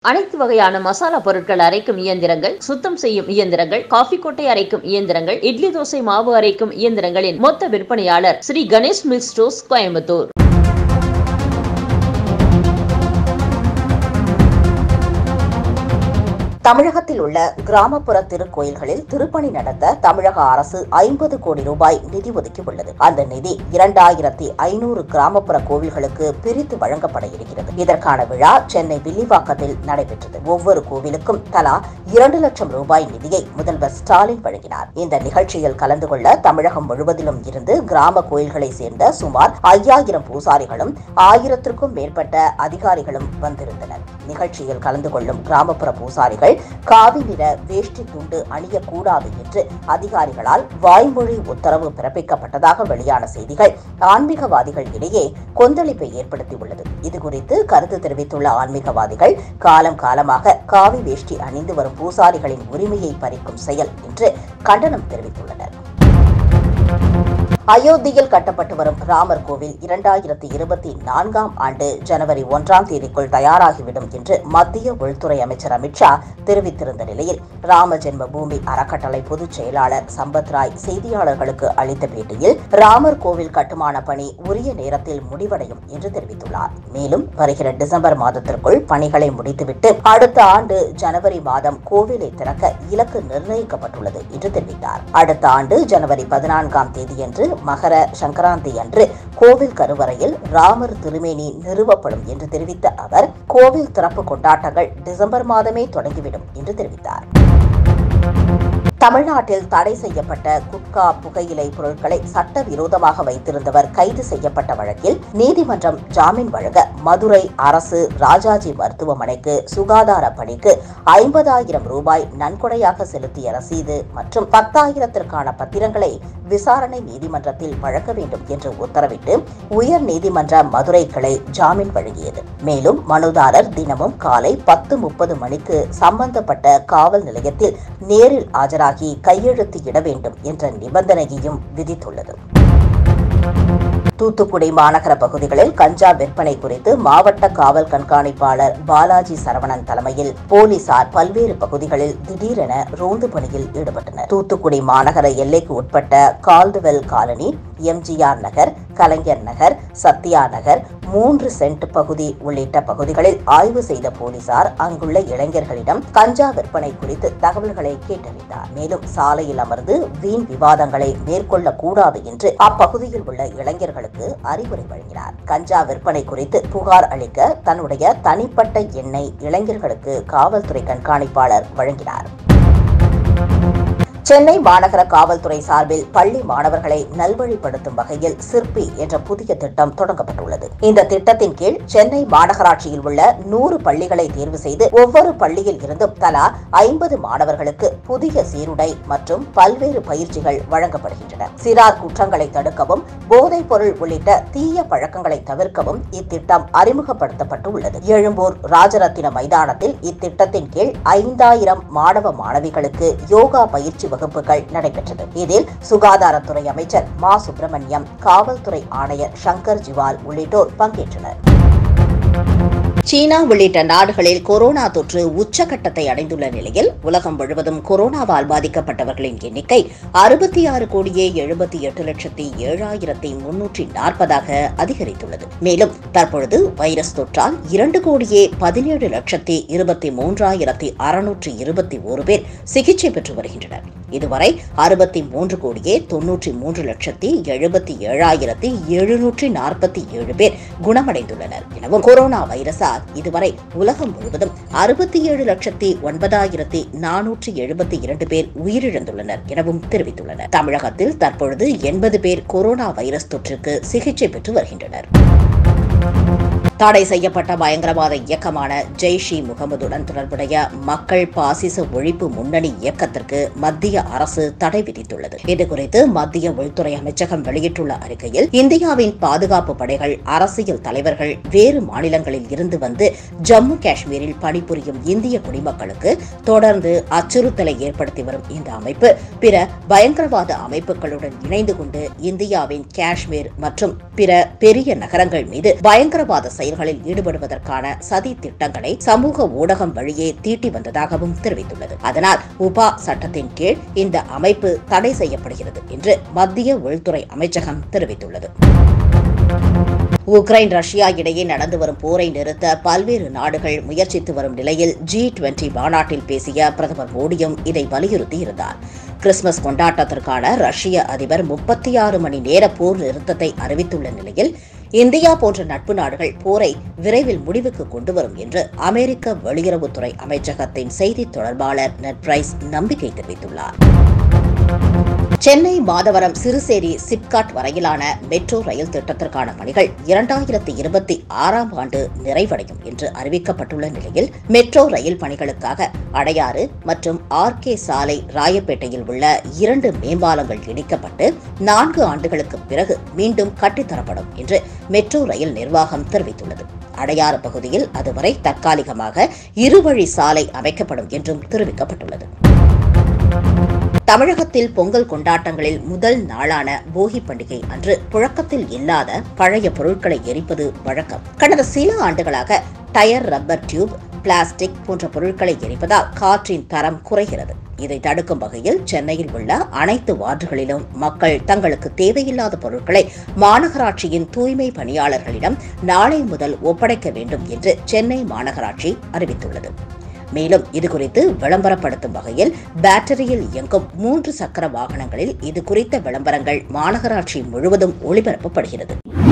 அனைத்து வகையான மசாலா பொருட்கள் அரைக்கும் இயந்திரங்கள் சுத்தம் செய்யும் இயந்திரங்கள் காஃபி கொட்டை அரைக்கும் இயந்திரங்கள் இட்லி தோசை மாவு அரைக்கும் இயந்திரங்களின் மொத்த விற்பனையாளர் ஸ்ரீ கணேஷ் மில் ஸ்டோர்ஸ் கோயம்புத்தூர் தமிழகத்தில் உள்ள கிராமப்புற திருக்கோயில்களில் திருப்பணி நடத்த தமிழக அரசு ஐம்பது கோடி ரூபாய் நிதி ஒதுக்கியுள்ளது அந்த நிதி இரண்டாயிரத்தி ஐநூறு கிராமப்புற கோவில்களுக்கு பிரித்து வழங்கப்பட இருக்கிறது இதற்கான விழா சென்னை வில்லிவாக்கத்தில் நடைபெற்றது ஒவ்வொரு கோவிலுக்கும் தலா இரண்டு லட்சம் ரூபாய் நிதியை முதல்வர் ஸ்டாலின் வழங்கினார் இந்த நிகழ்ச்சியில் கலந்து கொள்ள தமிழகம் முழுவதிலும் இருந்து கிராம கோயில்களை சேர்ந்த சுமார் ஐயாயிரம் பூசாரிகளும் ஆயிரத்திற்கும் மேற்பட்ட அதிகாரிகளும் வந்திருந்தனர் நிகழ்ச்சியில் கலந்து கொள்ளும் கிராமப்புற பூசாரிகள் காவி நிற வேஷ்டி துண்டு அணியக்கூடாது என்று அதிகாரிகளால் வாய்மொழி உத்தரவு பிறப்பிக்கப்பட்டதாக வெளியான செய்திகள் ஆன்மீகவாதிகள் இடையே கொந்தளிப்பை ஏற்படுத்தியுள்ளது இதுகுறித்து கருத்து தெரிவித்துள்ள ஆன்மீகவாதிகள் காலம் காலமாக காவி வேஷ்டி அணிந்து வரும் பூசாரிகளின் உரிமையை பறிக்கும் செயல் என்று கண்டனம் தெரிவித்துள்ளனர் அயோத்தியில் கட்டப்பட்டு வரும் ராமர் கோவில் இரண்டாயிரத்தி இருபத்தி நான்காம் ஆண்டு ஜனவரி ஒன்றாம் தேதிக்குள் தயாராகிவிடும் என்று மத்திய உள்துறை அமைச்சர் அமித்ஷா தெரிவித்திருந்த நிலையில் ராம ஜென்ம பூமி அறக்கட்டளை பொதுச் செயலாளர் சம்பத் ராய் செய்தியாளர்களுக்கு அளித்த பேட்டியில் ராமர் கோவில் கட்டுமான பணி உரிய நேரத்தில் முடிவடையும் என்று தெரிவித்துள்ளார் மேலும் வருகிற டிசம்பர் மாதத்திற்குள் பணிகளை முடித்துவிட்டு அடுத்த ஆண்டு ஜனவரி மாதம் கோவிலை திறக்க இலக்கு நிர்ணயிக்கப்பட்டுள்ளது என்று தெரிவித்தார் அடுத்த ஆண்டு ஜனவரி பதினான்காம் தேதியன்று மகர சங்கராந்தி அன்று கோவில் கருவறையில் ராமர் திருமேனி நிறுவப்படும் என்று தெரிவித்த அவர் கோவில் திறப்பு கொண்டாட்டங்கள் டிசம்பர் மாதமே தொடங்கிவிடும் என்று தெரிவித்தார் தமிழ்நாட்டில் தடை செய்யப்பட்ட குட்கா புகையிலை பொருட்களை சட்டவிரோதமாக வைத்திருந்தவர் கைது செய்யப்பட்ட வழக்கில் நீதிமன்றம் ஜாமீன் வழங்க மதுரை அரசு ராஜாஜி மருத்துவமனைக்கு சுகாதார பணிக்கு ஐம்பதாயிரம் ரூபாய் நன்கொடையாக செலுத்திய ரசீது மற்றும் பத்தாயிரத்திற்கான பத்திரங்களை விசாரணை நீதிமன்றத்தில் வழங்க வேண்டும் என்று உத்தரவிட்டு உயர் நீதிமன்ற மதுரை கிளை ஜாமீன் வழங்கியது மேலும் மனுதாரர் தினமும் காலை பத்து முப்பது மணிக்கு சம்பந்தப்பட்ட காவல் நிலையத்தில் நேரில் ஆஜராகி கையெழுத்து இட வேண்டும் என்ற நிபந்தனையையும் விதித்துள்ளது தூத்துக்குடி மாநகர பகுதிகளில் கஞ்சா விற்பனை குறித்து மாவட்ட காவல் கண்காணிப்பாளர் பாலாஜி சரவணன் தலைமையில் போலீசார் பல்வேறு பகுதிகளில் திடீரென ரோந்து பணியில் ஈடுபட்டனர் தூத்துக்குடி மாநகர எல்லைக்கு உட்பட்ட கால்டுவெல் காலனி எம்ஜிஆர் நகர் கலைஞர் நகர் சத்யா நகர் மூன்று சென்ட் பகுதி உள்ளிட்ட பகுதிகளில் ஆய்வு செய்த போலீசார் அங்குள்ள இளைஞர்களிடம் கஞ்சா விற்பனை குறித்து தகவல்களை கேட்டறிந்தார் மேலும் சாலையில் அமர்ந்து வீண் விவாதங்களை மேற்கொள்ளக்கூடாது என்று அப்பகுதியில் உள்ள இளைஞர்களுக்கு அறிவுரை வழங்கினார் கஞ்சா விற்பனை குறித்து புகார் அளிக்க தன்னுடைய தனிப்பட்ட எண்ணை இளைஞர்களுக்கு காவல்துறை கண்காணிப்பாளர் வழங்கினார் சென்னை மாநகர காவல்துறை சார்பில் பள்ளி மாணவர்களை நல்வழிப்படுத்தும் வகையில் சிற்பி என்ற புதிய திட்டம் தொடங்கப்பட்டுள்ளது இந்த திட்டத்தின் கீழ் சென்னை மாநகராட்சியில் உள்ள நூறு பள்ளிகளை தேர்வு செய்து ஒவ்வொரு பள்ளியில் இருந்தும் தலா ஐம்பது மாணவர்களுக்கு புதிய சீருடை மற்றும் பல்வேறு பயிற்சிகள் வழங்கப்படுகின்றன சிறார் குற்றங்களை தடுக்கவும் போதைப் பொருள் உள்ளிட்ட தீய பழக்கங்களை தவிர்க்கவும் இத்திட்டம் அறிமுகப்படுத்தப்பட்டு உள்ளது எழும்பூர் ராஜரத்தின மைதானத்தில் இத்திட்டத்தின் கீழ் ஐந்தாயிரம் மாணவ மாணவிகளுக்கு யோகா பயிற்சி வகுப்புகள் நடைபெற்றது இதில் சுகாதாரத்துறை அமைச்சர் மா சுப்பிரமணியம் காவல்துறை ஆணையர் சங்கர் ஜிவால் உள்ளிட்டோர் பங்கேற்றனர் சீனா உள்ளிட்ட நாடுகளில் கொரோனா தொற்று உச்சகட்டத்தை அடைந்துள்ள நிலையில் உலகம் முழுவதும் கொரோனாவால் பாதிக்கப்பட்டவர்களின் எண்ணிக்கை அறுபத்தி ஆறு கோடியே எழுபத்தி எட்டு லட்சத்தி ஏழாயிரத்தி முன்னூற்றி நாற்பதாக அதிகரித்துள்ளது மேலும் தற்பொழுது வைரஸ் தொற்றால் இரண்டு கோடியே பதினேழு லட்சத்தி இருபத்தி மூன்றாயிரத்தி அறுநூற்றி இருபத்தி ஒரு பேர் சிகிச்சை பெற்று வருகின்றனர் இதுவரை அறுபத்தி மூன்று கோடியே தொன்னூற்றி மூன்று லட்சத்தி எழுபத்தி ஏழாயிரத்தி எழுநூற்றி நாற்பத்தி ஏழு பேர் குணமடைந்துள்ளனர் எனவும் கொரோனா வைரஸால் இதுவரை உலகம் முழுவதும் அறுபத்தி ஏழு லட்சத்தி ஒன்பதாயிரத்தி நானூற்றி எழுபத்தி இரண்டு பேர் உயிரிழந்துள்ளனர் எனவும் தெரிவித்துள்ளனர் தமிழகத்தில் தற்பொழுது எண்பது பேர் கொரோனா வைரஸ் தொற்றுக்கு சிகிச்சை பெற்று வருகின்றனர் தடை செய்யப்பட்ட பயங்கரவாத இயக்கமான ஜெய்ஷ் இ முகமதுடன் தொடர்புடைய மக்கள் பாசிச ஒழிப்பு முன்னணி இயக்கத்திற்கு மத்திய அரசு தடை விதித்துள்ளது இதுகுறித்து மத்திய உள்துறை அமைச்சகம் வெளியிட்டுள்ள அறிக்கையில் இந்தியாவின் பாதுகாப்பு படைகள் அரசியல் தலைவர்கள் வேறு மாநிலங்களில் இருந்து வந்து ஜம்மு காஷ்மீரில் பணிபுரியும் இந்திய குடிமக்களுக்கு தொடர்ந்து அச்சுறுத்தலை ஏற்படுத்தி வரும் இந்த அமைப்பு பிற பயங்கரவாத அமைப்புகளுடன் இணைந்து கொண்டு இந்தியாவின் காஷ்மீர் மற்றும் பிற பெரிய நகரங்கள் மீது பயங்கரவாத செயல்களில் ஈடுபடுவதற்கான சதி திட்டங்களை சமூக ஊடகம் வழியே தீட்டி வந்ததாகவும் தெரிவித்துள்ளது அதனால் உபா சட்டத்தின் கீழ் இந்த அமைப்பு தடை செய்யப்படுகிறது என்று மத்திய உள்துறை அமைச்சகம் தெரிவித்துள்ளது உக்ரைன் ரஷ்யா இடையே நடந்து வரும் போரை நிறுத்த பல்வேறு நாடுகள் முயற்சித்து வரும் நிலையில் ஜி டுவெண்டி மாநாட்டில் பேசிய பிரதமர் மோடியும் இதை வலியுறுத்தி இருந்தார் கிறிஸ்துமஸ் கொண்டாட்டத்திற்கான ரஷ்ய அதிபர் முப்பத்தி ஆறு மணி நேர போர் நிறுத்தத்தை அறிவித்துள்ள நிலையில் இந்தியா போன்ற நட்பு நாடுகள் போரை விரைவில் முடிவுக்கு கொண்டு வரும் என்று அமெரிக்க வெளியுறவுத்துறை அமைச்சகத்தின் செய்தி தொடர்பாளர் நெட் பிரைஸ் நம்பிக்கை தெரிவித்துள்ளார் சென்னை மாதவரம் சிறுசேரி சிப்காட் வரையிலான மெட்ரோ ரயில் திட்டத்திற்கான பணிகள் இரண்டாயிரத்தி இருபத்தி ஆறாம் ஆண்டு நிறைவடையும் என்று அறிவிக்கப்பட்டுள்ள நிலையில் மெட்ரோ ரயில் பணிகளுக்காக அடையாறு மற்றும் ஆர்கே சாலை ராயப்பேட்டையில் உள்ள இரண்டு மேம்பாலங்கள் இடிக்கப்பட்டு நான்கு ஆண்டுகளுக்கு பிறகு மீண்டும் கட்டித்தரப்படும் என்று மெட்ரோ ரயில் நிர்வாகம் தெரிவித்துள்ளது அடையாறு பகுதியில் அதுவரை தற்காலிகமாக இருவழி சாலை அமைக்கப்படும் என்றும் தெரிவிக்கப்பட்டுள்ளது தமிழகத்தில் பொங்கல் கொண்டாட்டங்களில் முதல் நாளான போகி பண்டிகை அன்று புழக்கத்தில் இல்லாத பழைய பொருட்களை எரிப்பது வழக்கம் கடந்த சில ஆண்டுகளாக டயர் ரப்பர் டியூப் பிளாஸ்டிக் போன்ற பொருட்களை எரிப்பதால் காற்றின் தரம் குறைகிறது இதை தடுக்கும் வகையில் சென்னையில் உள்ள அனைத்து வார்டுகளிலும் மக்கள் தங்களுக்கு தேவையில்லாத பொருட்களை மாநகராட்சியின் தூய்மை பணியாளர்களிடம் நாளை முதல் ஒப்படைக்க வேண்டும் என்று சென்னை மாநகராட்சி அறிவித்துள்ளது மேலும் இதுகுறித்து விளம்பரப்படுத்தும் வகையில் பேட்டரியில் இயங்கும் மூன்று சக்கர வாகனங்களில் இது குறித்த விளம்பரங்கள் மாநகராட்சி முழுவதும் ஒளிபரப்பப்படுகிறது